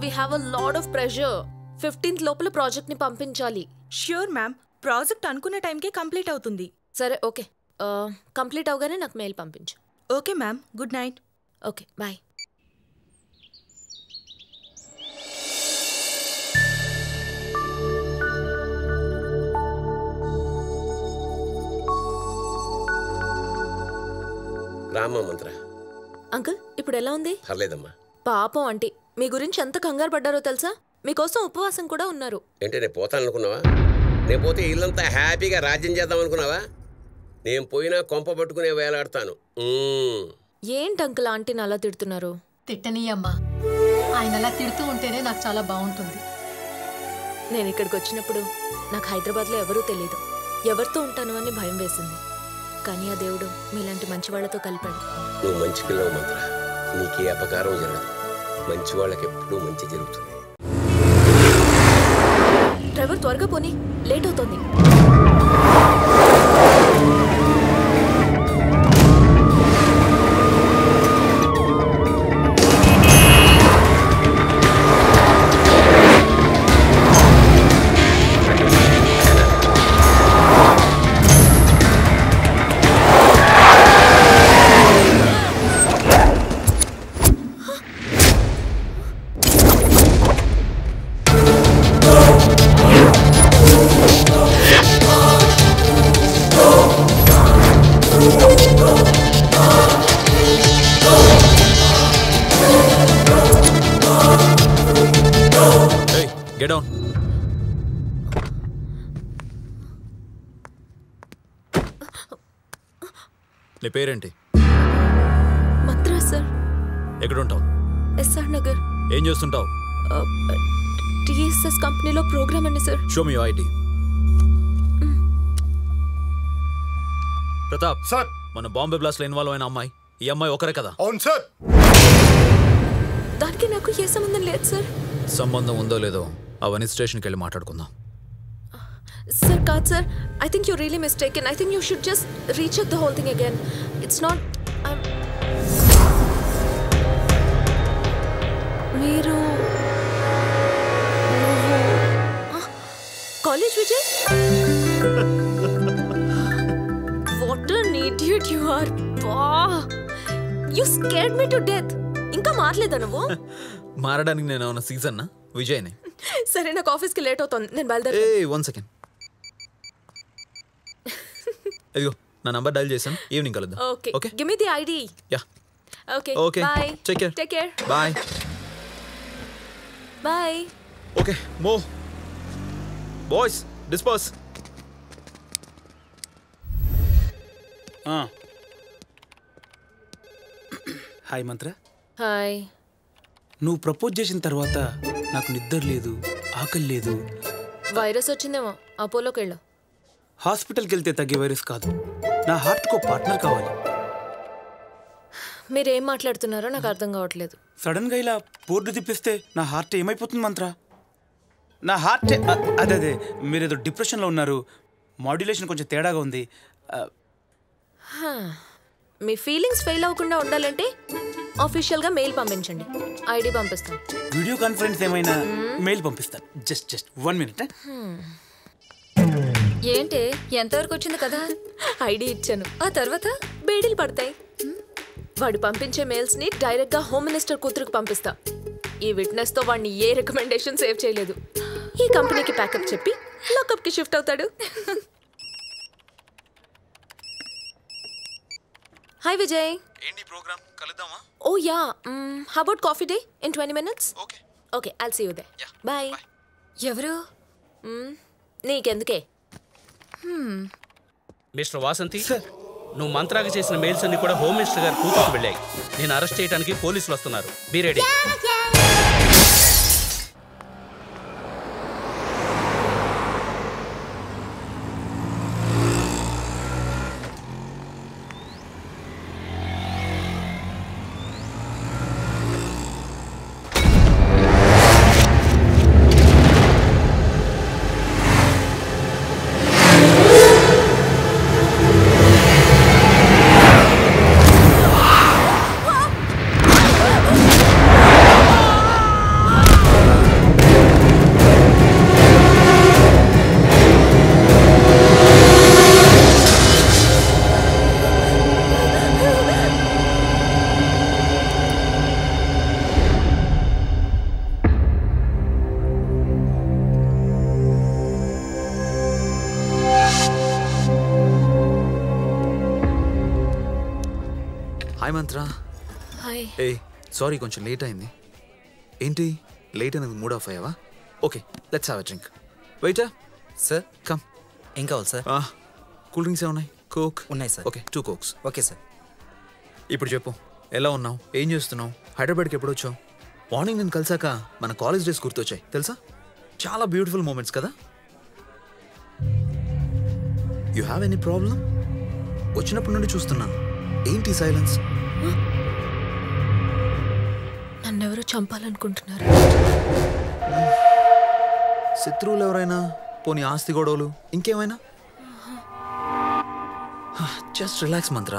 We have a load of pressure fifteenth లోపల project ని పంపించాలి ష్యూర్ మ్యామ్ ప్రాజెక్ట్ అనుకున్న టైంకే కంప్లీట్ అవుతుంది సరే ఓకే కంప్లీట్ అవగానే నాకు మెయిల్ పంపించు okay ma'am good night okay bye Rama Mantra uncle ఇప్పుడు ఎలా ఉంది పర్లేదమ్మా పాపం ఆంటీ మీ గురించి ఎంత కంగారు పడ్డారో తెలుసా మీకోసం ఉపవాసం కూడా ఉన్నారు ఏంటి నేను పోతాను అనుకున్నావా నేను పోతే ఇల్లంతా హ్యాపీగా రాజ్యం చేద్దాం అనుకున్నావా నేను పోయినా కొంప పట్టుకునే వేలాడతాను మ్మ్. ఏంటి అంకుల్ ఆంటీని అలా తిడుతున్నారు తిట్టనీయమ్మా ఆయన అలా తిడుతూ ఉంటేనే నాకు చాలా బాగుంటుంది నేను ఇక్కడికి వచ్చినప్పుడు నాకు హైదరాబాద్లో ఎవరూ తెలియదు ఎవరితో ఉంటాను అని భయం వేసింది కానీ ఆ దేవుడు మీలాంటి మంచి వాళ్ళతో కలిపాడు నువ్వు మంచి పిల్లవు మంత్ర నీకే అపకారం జరగదు మంచి వాళ్ళకి ఎప్పుడూ మంచి జరుగుతుంది డ్రైవర్ త్వరగా పోని లేట్ అవుతుంది గెట్ డౌన్ నీ పేరేంటి మంత్రా సార్ ఎక్కడ ఉంటావు ఎస్ఆర్ నగర్ ఏం చేస్తుంటావు టీఎస్ఎస్ కంపెనీలో ప్రోగ్రామ్ అండి sir show me ID Pratap sir మన బాంబే బ్లాస్ట్ లో ఇన్వాల్వ్ అయిన అమ్మాయి ఈ అమ్మాయి ఒకరే కదా అవును సార్ దానికి నాకు ఏ సంబంధం లేదు సార్ సంబంధం ఉందో లేదో అవన్నీ స్టేషన్కి వెళ్ళి మాట్లాడుకుందాం సార్ కాదు sir I think you really mistaken I think you should just recheck the whole thing again it's not మీరు college Vijay what an idiot you are ba you scared me to death ఇంకా మారలేదా నువ్వు మారడానికి నేను ఏమన్నా season విజయ్ని సరే నాకు ఆఫీస్కి లేట్ అవుతుంది నేను బయలుదేరి ఏ వన్ సెకండ్ ఇదిగో నా నంబర్ డైల్ చేశాను ఈవినింగ్ కలుద్దాం okay okay give me the ID yeah okay okay bye take care take care bye bye okay మో boys disperse hi Mantra hi నువ్వు ప్రపోజ్ చేసిన తర్వాత నాకు నిద్ర లేదు ఆకలి లేదు వైరస్ వచ్చిందేమో అపోలోకి వెళ్ళు హాస్పిటల్కి వెళ్తే తగ్గే వైరస్ కాదు నా హార్ట్కో పార్ట్నర్ కావాలి మీరేం మాట్లాడుతున్నారో నాకు అర్థం కావట్లేదు సడన్గా ఇలా బోర్డు తిప్పిస్తే నా హార్ట్ ఏమైపోతుంది మంత్ర నా హార్ట్ అదే అదే మీరేదో డిప్రెషన్లో ఉన్నారు మాడ్యులేషన్ కొంచెం తేడాగా ఉంది ఆ, హా. మీ ఫీలింగ్స్ ఫెయిల్ అవ్వకుండా ఉండాలంటే ఆఫీషియల్గా మెయిల్ పంపించండి ఐడి పంపిస్తాను వీడియో కాన్ఫరెన్స్ ఏమైనా మెయిల్ పంపిస్తాను జస్ట్ జస్ట్ వన్ మినిట్ ఏంటి ఎంతవరకు వచ్చింది కదా ఐడి ఇచ్చాను ఆ తర్వాత బేడీలు పడతాయి వాడు పంపించే మెయిల్స్ ని డైరెక్ట్ గా హోమ్ మినిస్టర్ కూతురుకు పంపిస్తా ఈ విట్నెస్ తో వాడిని ఏ రికమెండేషన్ సేవ్ చేయలేదు ఈ కంపెనీకి ప్యాకప్ చెప్పి లాకప్ కి షిఫ్ట్ అవుతాడు హాయ్ విజయ్ ఏంటి ప్రోగ్రామ్ కలుద్దామా oh yeah about coffee day in twenty minutes okay okay I'll see you there bye ఎవరు నీకెందుకే మిస్టర్ వాసంతి నువ్వు మంత్రాగా చేసిన మెయిల్స్ అన్ని కూడా హోమ్ మినిస్టర్ గారి కూతురుకు వెళ్ళాయి నేను అరెస్ట్ చేయడానికి పోలీసులు వస్తున్నారు బీ రెడీ ఆ హాయ్ మంత్ర హాయ్ ఏ సారీ కొంచెం లేట్ అయింది ఏంటి లేట్ అనేది మూడ్ ఆఫ్ అయ్యావా okay let's have a drink waiter sir come ఏం కావాలి సార్ కూల్ డ్రింక్స్ ఏమున్నాయి కోక్ ఉన్నాయి sir okay two cokes okay sir ఇప్పుడు చెప్పు ఎలా ఉన్నావు ఏం చేస్తున్నావు హైదరాబాద్కి ఎప్పుడు వచ్చావు మార్నింగ్ నేను కలిసాక మన కాలేజ్ డేస్ గుర్తొచ్చాయి తెలుసా చాలా బ్యూటిఫుల్ మూమెంట్స్ కదా యు హ్యావ్ ఎనీ ప్రాబ్లం వచ్చినప్పటి నుండి చూస్తున్నాను ఏంటి సైలెన్స్ నన్నెవరో చంపాలనుకుంటున్నారు శత్రువులు ఎవరైనా పోనీ ఆస్తి గొడవలు ఇంకేమైనా జస్ట్ రిలాక్స్ మంత్రా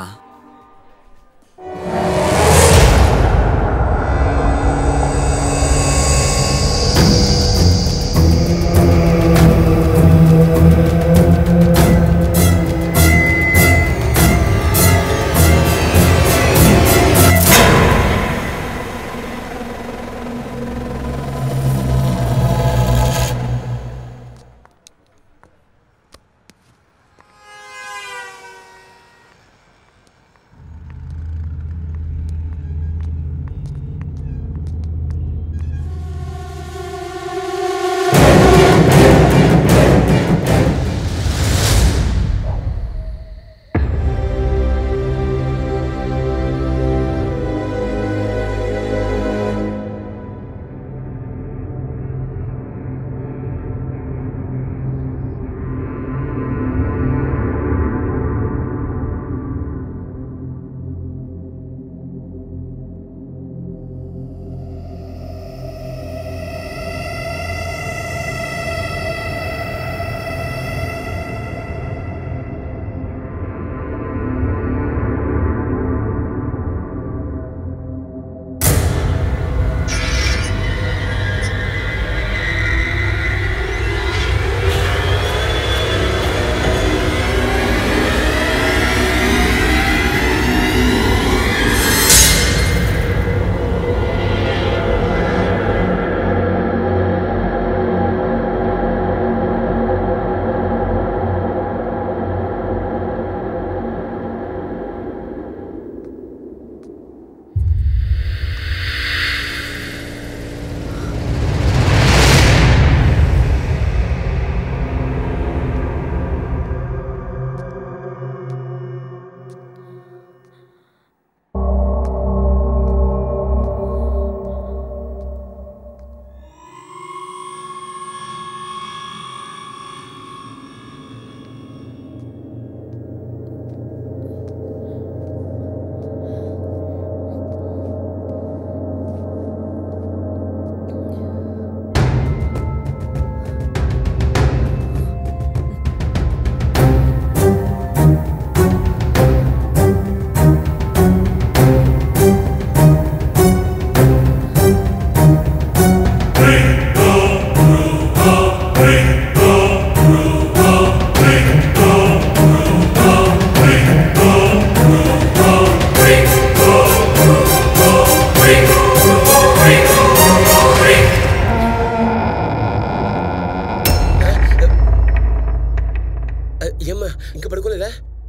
ఏమ్మా ఇంకా పడుకోలేదా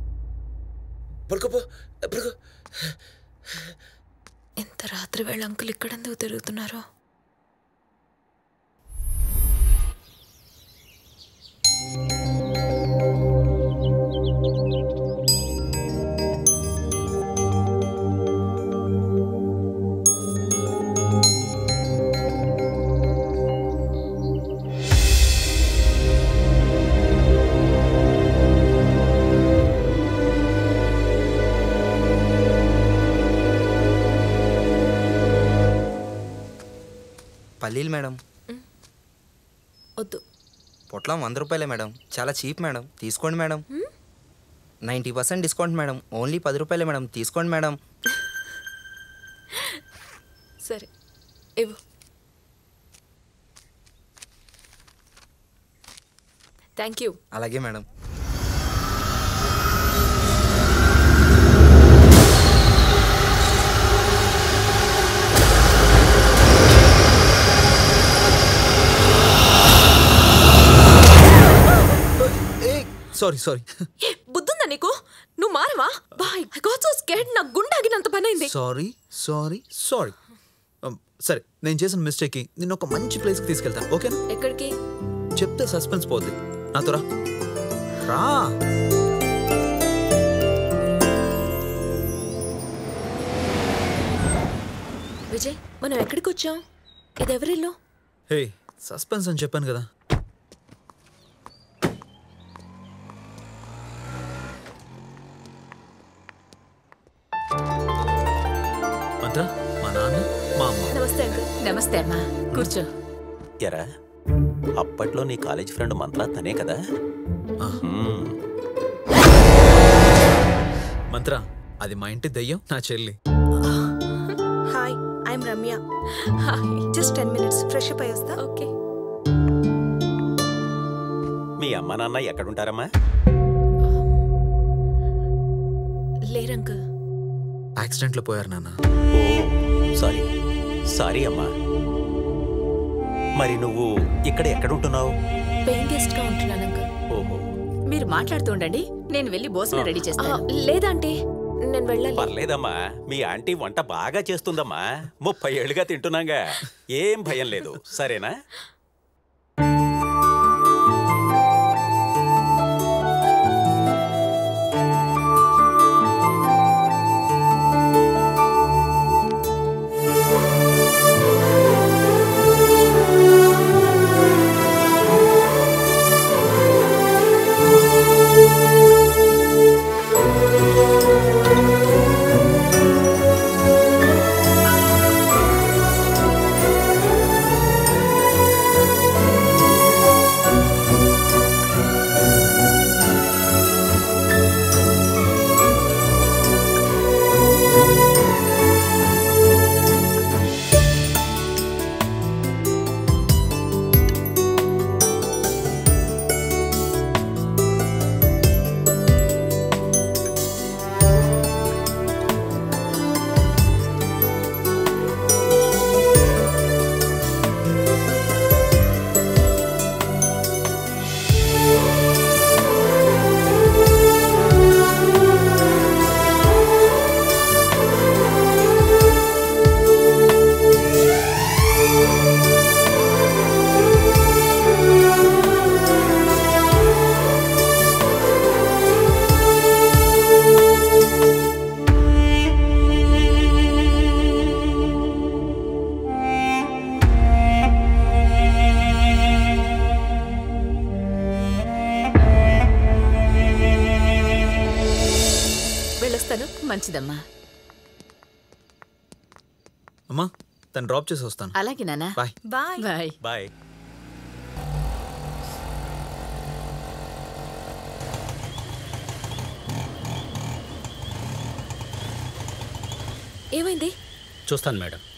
పడుకోపో పడుకో ఇంత రాత్రి వేళ అంకుల్ ఇక్కడెందుకు తిరుగుతున్నారో పల్లీలు మేడం వద్దు పొట్లం వంద రూపాయలే మేడం చాలా చీప్ మేడం తీసుకోండి madam ninety percent discount madam only పది రూపాయలే మేడం తీసుకోండి మేడం సరే ఇవ్వు థ్యాంక్ యూ అలాగే మేడం సారీ సారీ ఏ బుద్ధుందా నీకు నువ్వు మారవా bye I got so scared నా గుండె ఆగినంత పని అయింది సారీ సారీ సారీ సరే నేను చేసిన మిస్టేక్కి నేను ఒక మంచి ప్లేస్కి తీసుకెళ్తాను ఓకేనా ఎక్కడికి చెప్తే సస్పెన్స్ పోద్ది నాతో రా రా విజయ్ మనం ఎక్కడికి వచ్చాం ఇది ఎవరిల్లు హే సస్పెన్స్ అని చెప్పాను కదా మంత్ర మా నాన్న మా అమ్మ నమస్తే అంకుల్ నమస్తే అమ్మా కూర్చో ఎరా అప్పట్లో నీ కాలేజ్ ఫ్రెండ్ మంత్ర తనే కదా మ్మ్. మంత్ర అది మా ఇంటి దయ్యం నా చెల్లి hi I'm Ramya just ten minutes fresh up అయ్యి వస్తా ఓకే మీ అమ్మ నాన్న ఎక్కడుంటారమ్మా లేరంకుల్ యాక్సిడెంట్లో పోయారు నాన్న ఓ సారీ సారీ అమ్మా మరి నువ్వు ఇక్కడ ఎక్కడుంటున్నావు పెయిన్ గెస్ట్ గా ఉంటున్నాను అంకుల్ ఓహో మీరు మాట్లాడుతూ ఉండండి నేను వెళ్ళి భోజనం రెడీ చేస్తాను లేదా అంటే నేను వెళ్ళాలి పర్లేదమ్మా మీ ఆంటీ వంట బాగా చేస్తుందమ్మా ముప్పై ఏళ్ళుగా తింటున్నాగా ఏం భయం లేదు సరేనా వెళ్ళొస్తాను మంచిదమ్మా అమ్మా తను డ్రాప్ చేసి వస్తాను అలాగే నాన్న బాయ్ బాయ్ బాయ్ బాయ్ ఏమైంది చూస్తాను మేడం